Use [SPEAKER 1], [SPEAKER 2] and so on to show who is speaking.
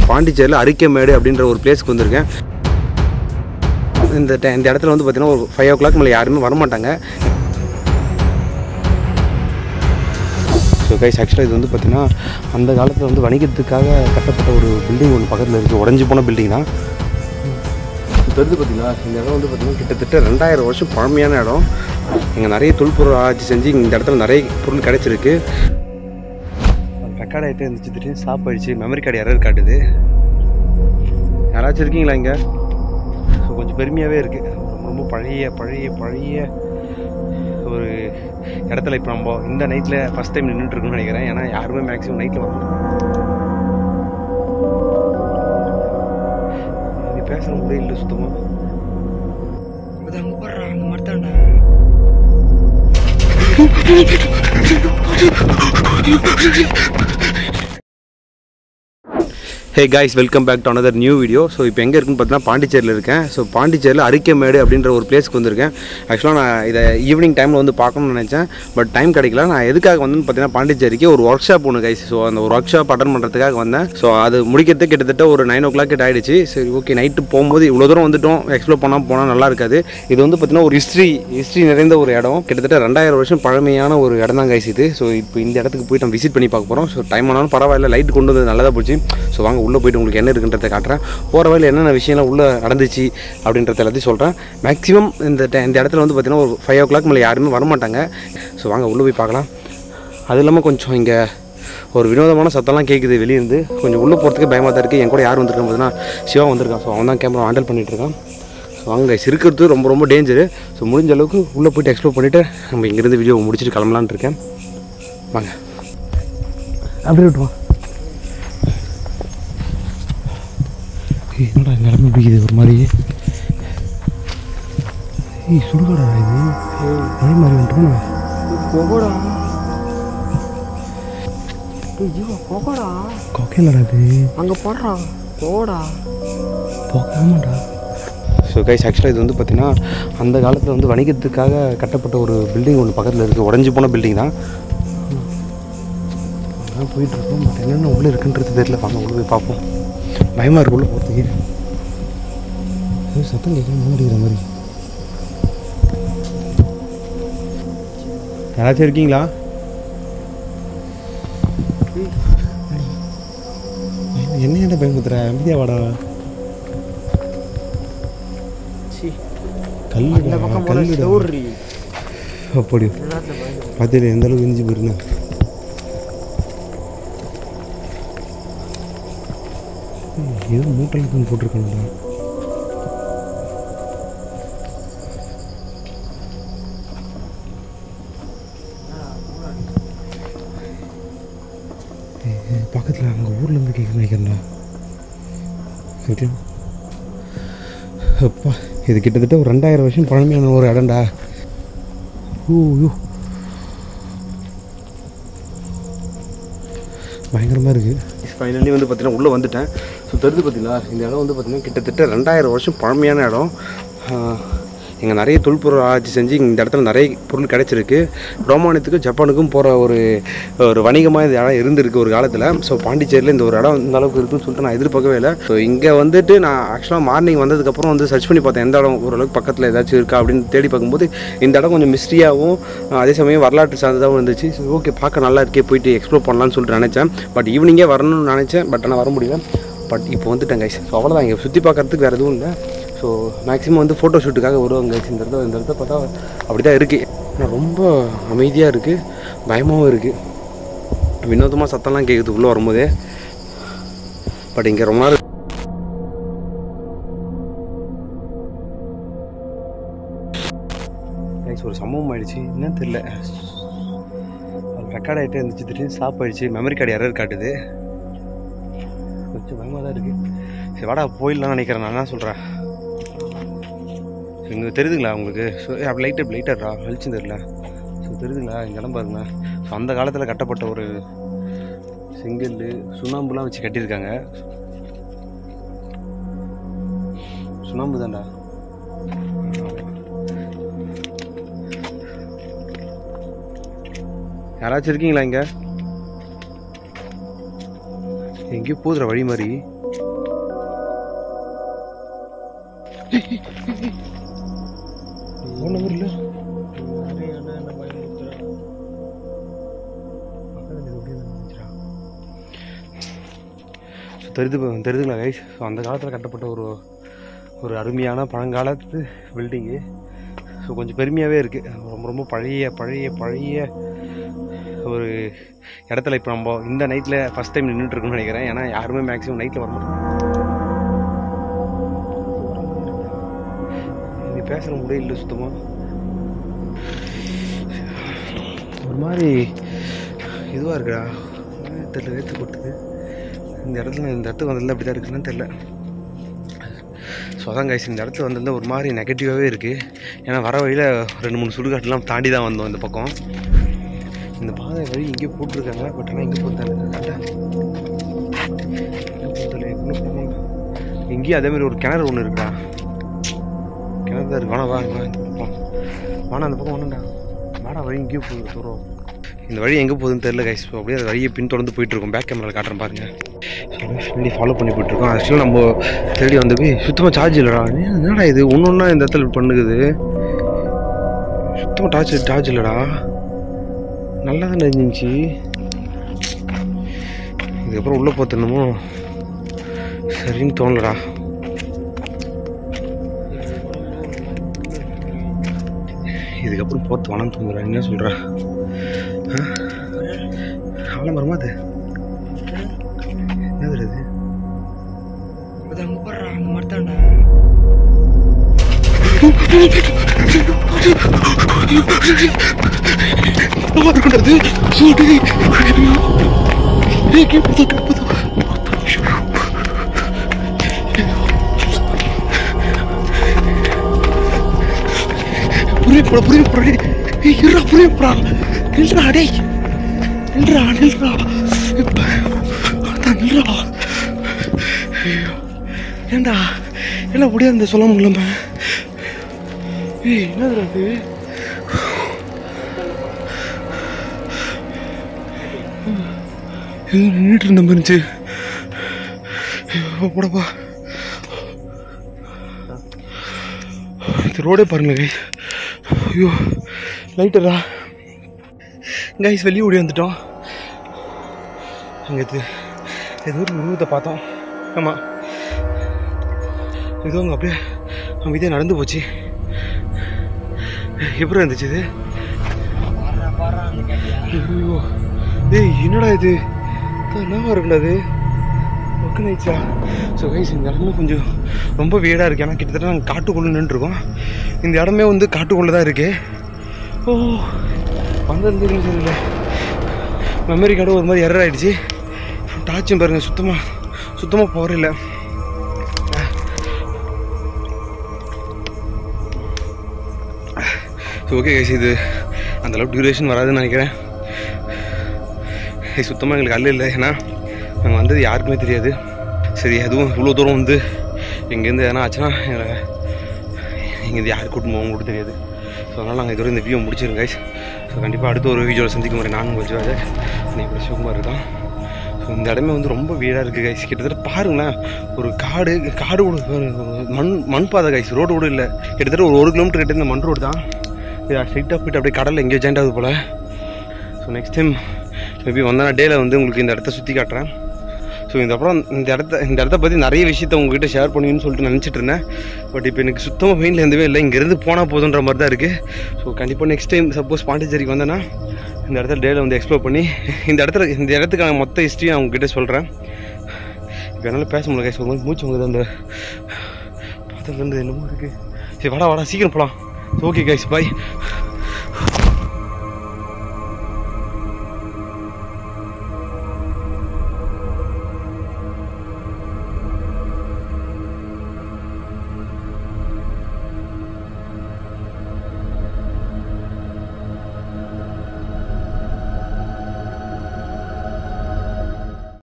[SPEAKER 1] பாண்டிச்சேரியில் அரிக்கமேடு அப்படின்ற ஒரு பிளேஸ்க்கு வந்திருக்கேன் இந்த ti- இந்த இடத்துல வந்து பார்த்தீங்கன்னா ஒரு ஃபைவ் ஓ கிளாக் மேலே யாருமே வரமாட்டாங்க ஸோ கைஸ் ஆக்சுவலாக இது வந்து பார்த்தீங்கன்னா அந்த காலத்தில் வந்து வணிகத்துக்காக கட்டப்பட்ட ஒரு பில்டிங் ஒன்று பக்கத்தில் இருக்குது உடஞ்சி போன பில்டிங் தான் தெரிஞ்சு பார்த்தீங்களா இந்த இடம் வந்து பார்த்தீங்கன்னா கிட்டத்தட்ட ரெண்டாயிரம் வருஷம் பழமையான இடம் இங்கே நிறைய தொல்பொருள் ஆராய்ச்சி செஞ்சு இந்த இடத்துல நிறைய பொருள் கிடைச்சிருக்கு ரெக்கார்ட் ஆகிட்டே இருந்துச்சு திடீர்னு ஸ்டாப் ஆயிடுச்சு மெமரி கார்டு எரர் காட்டுது யாராச்சும் இருக்கீங்களா இங்கே ஸோ கொஞ்சம் பெருமையாகவே இருக்குது ரொம்ப ரொம்ப பழைய பழைய பழைய ஒரு இடத்துல இப்போ நம்ம இந்த நைட்டில் ஃபஸ்ட் டைம் நின்றுட்டுருக்கோம்னு நினைக்கிறேன் ஏன்னா யாருமே மேக்ஸிமம் நைட்டில் வர நீ பேசுகிற முடியல இல்லை சுத்தமாக
[SPEAKER 2] அது அங்க போடுறா அங்க மரத்தாண்ட
[SPEAKER 1] hey guys welcome back to another new video so இப்போ எங்கே இருக்குன்னு பார்த்தீங்கன்னா பாண்டிச்சேரியில் இருக்கேன் ஸோ பாண்டிச்சேரியில் அரிக்கமேடு அப்படின்ற ஒரு பிளேஸ்க்கு வந்திருக்கேன் ஆக்சுவலாக நான் இதை ஈவினிங் டைமில் வந்து பார்க்கணும்னு நினச்சேன் பட் டைம் கிடைக்கல நான் எதுக்காக வந்தேன்னு பார்த்தீங்கன்னா பாண்டிச்சேரிக்கு ஒரு ஒர்க் ஷாப் ஒன்று கைஸ் ஸோ அந்த ஒரு ஒர்க் ஷாப் அட்டன் பண்ணுறதுக்காக வந்தேன் ஸோ அது முடிக்கிறதுக்கு கிட்டத்தட்ட ஒரு நைன் ஓ கிளாக் கிட்ட ஆயிடுச்சு சரி ஓகே நைட்டு போகும்போது இவ்வளோ தூரம் வந்துட்டோம் எக்ஸ்ப்ளோர் பண்ணால் போனால் நல்லா இருக்காது இது வந்து பார்த்தீங்கன்னா ஒரு ஹிஸ்ட்ரி ஹிஸ்ட்ரி நிறைந்த ஒரு இடம் கிட்டத்தட்ட ரெண்டாயிரம் வருஷம் பழமையான ஒரு இடம் தான் கைஸ் இது ஸோ இப்போ இந்த இடத்துக்கு போயிட்டு நம்ம விசிட் பண்ணி பார்க்க போகிறோம் ஸோ டைம் ஆனாலும் பரவாயில்ல லைட் கொண்டு வந்தது நல்லதாக போச்சு ஸோ வாங்க உள்ளே போயிட்டு உங்களுக்கு என்ன இருக்குன்றதை காட்டுறேன் போகிற வழியில் என்னென்ன விஷயம்லாம் உள்ளே நடந்துச்சு அப்படின்றத எல்லாத்தையும் சொல்கிறேன் மேக்ஸிமம் இந்த ti- இந்த இடத்துல வந்து பார்த்தீங்கன்னா ஒரு ஃபைவ் ஓ கிளாக் மேலே யாருமே வரமாட்டாங்க ஸோ வாங்க உள்ளே போய் பார்க்கலாம் அது இல்லாமல் கொஞ்சம் இங்கே ஒரு வினோதமான சத்தம்லாம் கேட்குது வெளியிருந்து கொஞ்சம் உள்ளே போகிறதுக்கு பயமாக தான் இருக்குது என் கூட யார் வந்திருக்கான் பார்த்தீங்கன்னா சிவா வந்திருக்கான் ஸோ அவன் தான் கேமரா ஹேண்டில் பண்ணிட்டு இருக்கான் ஸோ வாங்க guys, இருக்கிறது ரொம்ப ரொம்ப டேஞ்சரு ஸோ முடிஞ்ச அளவுக்கு உள்ளே போயிட்டு எக்ஸ்ப்ளோர் பண்ணிவிட்டு நம்ம இங்கேருந்து வீடியோ முடிச்சுட்டு கிளம்பலான்னு இருக்கேன் வாங்க அப்படியே விட்டுருவோம் என்னடா நிலமை பிடிக்குது ஒரு மாதிரி ஏய் சுடுகாடா இது அதே மாதிரி வந்துட்டோம்
[SPEAKER 2] போகடா ஜீவா போகடா
[SPEAKER 1] கொக்கையிலடா இது
[SPEAKER 2] அங்க போடுறா போடா
[SPEAKER 1] போகாமடா ஸோ கைஸ் ஆக்சுவலாக இது வந்து பார்த்தீங்கன்னா அந்த காலத்தில் வந்து வணிகத்துக்காக கட்டப்பட்ட ஒரு பில்டிங் ஒன்று பக்கத்தில் இருக்குது உடஞ்சி போன பில்டிங் தான் அதான் போயிட்டுருக்கோம் பட் என்னென்ன உள்ளே இருக்குன்றது தெரியல வாங்க உள்ளே போய் பார்ப்போம் பயமாக இருக்கு உள்ளே போகிறதுக்கு ஏதோ சத்தம் கேட்கணும் முடிகிற மாதிரி யாராச்சும் இருக்கீங்களா என்ன என்ன பயமுத்துற அமைதியா வாடா
[SPEAKER 2] இந்த பக்கம் போற
[SPEAKER 1] கல்லுடா
[SPEAKER 2] ஸ்டோரி
[SPEAKER 1] அப்படி பார்த்துல எந்த அளவுக்கு இஞ்சி போயிருந்தா ஏதோ மூட்டையில் தான் போட்டிருக்கானுடா பக்கத்தில் அங்கே ஊர்லேருந்து கேட்க நினைக்கிறேன்டா சரியா அப்பா இது கிட்டத்தட்ட ஒரு ரெண்டாயிரம் வருஷம் பழமையான ஒரு இடம்டா ஓ யோ பயங்கரமாக இருக்குது ஃபைனலி வந்து பார்த்தீங்கன்னா உள்ளே வந்துட்டேன் ஸோ தெரிஞ்சு பார்த்தீங்களா இந்த இடம் வந்து பார்த்தீங்கன்னா கிட்டத்தட்ட ரெண்டாயிரம் வருஷம் பழமையான இடம் இங்கே நிறைய தொல்பொருள் ஆராய்ச்சி செஞ்சு இந்த இடத்துல நிறைய பொருள் கிடைச்சிருக்கு ரோமானியத்துக்கும் ஜப்பானுக்கும் போகிற ஒரு ஒரு வணிகமாக இந்த இடம் இருந்திருக்கு ஒரு காலத்தில் ஸோ பாண்டிச்சேரியில் இந்த ஒரு இடம் இந்த அளவுக்கு இருக்குன்னு சொல்லிட்டு நான் எதிர்பார்க்கவே இல்லை ஸோ இங்கே வந்துட்டு நான் ஆக்சுவலாக மார்னிங் வந்ததுக்கப்புறம் வந்து சர்ச் பண்ணி பார்த்தேன் எந்த இடம் ஓரளவுக்கு பக்கத்தில் ஏதாச்சும் இருக்கா அப்படின்னு தேடி பார்க்கும்போது இந்த இடம் கொஞ்சம் மிஸ்ட்ரியாகவும் அதே சமயம் வரலாற்று சார்ந்ததாகவும் இருந்துச்சு ஸோ ஓகே பார்க்க நல்லா இருக்கே போயிட்டு எக்ஸ்ப்ளோர் பண்ணலாம்னு சொல்லிட்டு நினச்சேன் பட் ஈவினிங்கே வரணும்னு நினச்சேன் பட் ஆனால் வர முடியல பட் இப்போ வந்துட்டேன் கைஸ் ஸோ அவ்வளோதான் இங்கே சுற்றி பார்க்கறதுக்கு வேறு எதுவும் இல்லை ஸோ மேக்ஸிமம் வந்து ஃபோட்டோ ஷூட்டுக்காக வருவாங்க guys. இந்த இடத்துல இந்த இடத்த பார்த்தா அப்படி தான் இருக்குது ஆனால் ரொம்ப அமைதியாக இருக்குது பயமாகவும் இருக்குது வினோதமாக சத்தம்லாம் கேட்குது உள்ளே வரும்போதே பட் இங்கே ரொம்ப நாள் கைஸ் ஒரு சம்பவம் ஆயிடுச்சு என்னன்னு தெரியல ரெக்கார்ட் ஆகிட்டே இருந்துச்சு திடீர்னு ஸ்டாப் ஆயிடுச்சு மெமரி கார்டு எரர் காட்டுது கொஞ்சம் பயமாக தான் இருக்குது சரி வாடா போயிடலாம்னு நினைக்கிறேன் நான் என்ன சொல்கிறேன் இங்கே தெரியுதுங்களா உங்களுக்கு ஸோ அப்படி லைட்டர் லைட்டர்ரா வெளிச்சம் தெரியல ஸோ தெரியுதுங்களா இங்கே இடம் பாருங்க ஸோ அந்த காலத்தில் கட்டப்பட்ட ஒரு செங்கல் சுண்ணாம்புலாம் வச்சு கட்டியிருக்காங்க சுண்ணாம்பு தான்டா யாராச்சும் இருக்கீங்களா இங்கே எங்கேயோ போதுற வழி மாதிரி ஒன்றும் ஊரில்
[SPEAKER 2] நிறைய இடம் என்ன பயன்படுத்துகிறேன்
[SPEAKER 1] ஸோ தெரிது தெரிதுங்களா கைஸ் ஸோ அந்த காலத்தில் கட்டப்பட்ட ஒரு ஒரு அருமையான பழங்காலத்து பில்டிங்கு ஸோ கொஞ்சம் பெருமையாகவே இருக்குது ரொம்ப ரொம்ப பழைய பழைய பழைய ஒரு இடத்துல இப்போ நம்ம இந்த நைட்டில் ஃபஸ்ட் டைம் நின்றுட்டுருக்கோம்னு நினைக்கிறேன் ஏன்னா யாருமே மேக்ஸிமம் நைட்டில் வர மாட்டாங்க நீ பேசுகிற முடியல சுத்தமாக ஒரு மாதிரி இதுவாக இருக்குடா தெரியல வேத்து கொட்டுது இந்த இடத்துல இந்த இடத்துக்கு வந்ததில் அப்படி தான் இருக்குன்னு தெரில ஸோ அதான் கைஸ் இந்த இடத்துல வந்ததில் ஒரு மாதிரி நெகட்டிவாகவே இருக்குது ஏன்னா வர வழியில் ரெண்டு மூணு சுடுகாட்டெலாம் தாண்டி தான் வந்தோம் இந்த பக்கம் இந்த பாதை வழி இங்கே போட்டிருக்காங்க பட் ஆனால் இங்கே போகிறது கரெக்டாக இங்கேயும் அதே மாதிரி ஒரு கிணறு ஒன்று இருக்குடா கிணறு தான் இருக்கு வேணா வா வா இந்த பக்கம் வாணா அந்த பக்கம் ஒன்றுண்டா வாடா வழி இங்கேயும் போகுது தூரம் இந்த வழி எங்கே போகுதுன்னு தெரியல கைஸ் அப்படியே அந்த வழியை பின்தொடர்ந்து போயிட்டுருக்கோம் பேக் கேமராவில் காட்டுறேன் பாருங்க சொல்லி ஃபாலோ பண்ணி போயிட்டுருக்கோம் ஆக்சுவலாக நம்ம தேடி வந்து போய் சுத்தமாக சார்ஜ் இல்லைடா ஏன் என்னடா இது ஒன்று ஒன்றா இந்த இடத்துல பண்ணுகுது சுத்தமாக டார்ச் சார்ஜ் இல்லைடா நல்லா தானே இருந்துச்சு இதுக்கப்புறம் உள்ளே பார்த்துணுமோ சரின்னு தோணலடா இதுக்கப்புறம் போத்து வனம் தூங்குறேன் என்ன சொல்கிற ஆலமரமா அது என்னது இது
[SPEAKER 2] அது அங்கே போடுறான் அந்த மரத்தாண்டா
[SPEAKER 1] இருக்குன்றது சூடு புரியப்படா புரியப்படா ஏய் இருடா புரியப்படா நில்றா டேய் நில்றா நில்றா இப்ப அதான் நில்றா ஐயோ ஏண்டா எல்லாம் முடியாது இந்த சொல்ல முடியலம்ப ஏய் என்னதுடா இது இது நின்றுட்டு இருந்த மாதிரி இருந்துச்சு ஐயோ, போடப்பா இது ரோடே பாருங்க கைஸ் ஐயோ லைட்டரா கைஸ் வெளியே ஓடி வந்துட்டோம் அங்கே இது ஏதோ ஒரு உருவத்தை பார்த்தோம் ஆமாம் ஏதோ அங்கே அப்படியே அமைதியாக நடந்து போச்சு எப்படி இருந்துச்சு இது
[SPEAKER 2] பாடுறா பாடுறா அந்த கேட்டியா
[SPEAKER 1] ஐயோ ஏய் என்னடா இது இது என்னவா இருக்குடா அது ஒக்கனாயிச்சா ஸோ கைஸ் இந்த இடமே கொஞ்சம் ரொம்ப வீடாக இருக்குது ஏன்னா கிட்டத்தட்ட நாங்கள் காட்டுக்குள்ளே நின்றுருக்கோம் இந்த இடமே வந்து காட்டுக்குள்ளே தான் இருக்கு ஓ வந்தது தெரியல மெமரி கார்டு ஒரு மாதிரி எரர் ஆயிடுச்சு டாச்சும் பாருங்கள் சுத்தமாக சுத்தமாக பவர் இல்லை ஸோ ஓகே கைஸ் இது அந்தளவுக்கு டியூரேஷன் வராதுன்னு நினைக்கிறேன் இது சுத்தமாக எங்களுக்கு அல்ல இல்லை ஏன்னா நாங்கள் வந்தது யாருக்குமே தெரியாது சரி அதுவும் இவ்வளோ தூரம் வந்து இங்கேருந்து எதனா ஆச்சுன்னா எங்களை இங்கேருந்து யார் கூட்டின்னு போவோம் கூட தெரியாது ஸோ அதனால் நாங்கள் இதோட இந்த வீடியோ முடிச்சிருங்க கைஸ் ஸோ கண்டிப்பாக அடுத்த ஒரு வீடியோவில் சந்திக்கும் முறை நானும் கொஞ்சம் அதை இப்படி சிவகுமார் இருக்கான் ஸோ இந்த இடமே வந்து ரொம்ப வீடாக இருக்குது கைஸ் கிட்டத்தட்ட பாருங்களேன் ஒரு காடு காடு கூட ஒரு மண் மண் பாதை கைஸ் ரோடு கூட இல்லை கிட்டத்தட்ட ஒரு ஒரு கிலோமீட்டர் கிட்ட இந்த மண் ரோடு தான் இது ஸ்ட்ரைட்டாக போயிட்டு அப்படியே கடலில் எங்கேயோ ஜாயிண்ட் ஆகுது போல் ஸோ நெக்ஸ்ட் டைம் மேபி வந்தான டேயில் வந்து உங்களுக்கு இந்த இடத்த சுற்றி காட்டுறேன் ஸோ இந்த அப்புறம் இந்த இடத்த இந்த இடத்த பற்றி நிறைய விஷயத்த உங்ககிட்ட ஷேர் பண்ணுவேன்னு சொல்லிட்டு நினச்சிட்டு இருந்தேன் பட் இப்போ எனக்கு சுத்தமாக மெயினில் எதுவுமே இல்லை இங்கேருந்து போனால் போதுன்ற மாதிரி தான் இருக்குது ஸோ கண்டிப்பாக நெக்ஸ்ட் டைம் சப்போஸ் பாண்டிச்சேரிக்கு வந்தேன்னா இந்த இடத்துல டேயில் வந்து எக்ஸ்ப்ளோர் பண்ணி இந்த இடத்துல இந்த இடத்துக்கான மொத்த ஹிஸ்ட்ரி நான் உங்ககிட்ட சொல்கிறேன் இப்போ என்னால் பேச முடியல கைஸ் ஒரு மாதிரி மூச்சு வாங்குது அந்த பாத்திரத்துலேருந்து என்னமோ இருக்குது சரி வாடா வாடா சீக்கிரம் போகலாம் ஓகே கைஸ் பாய்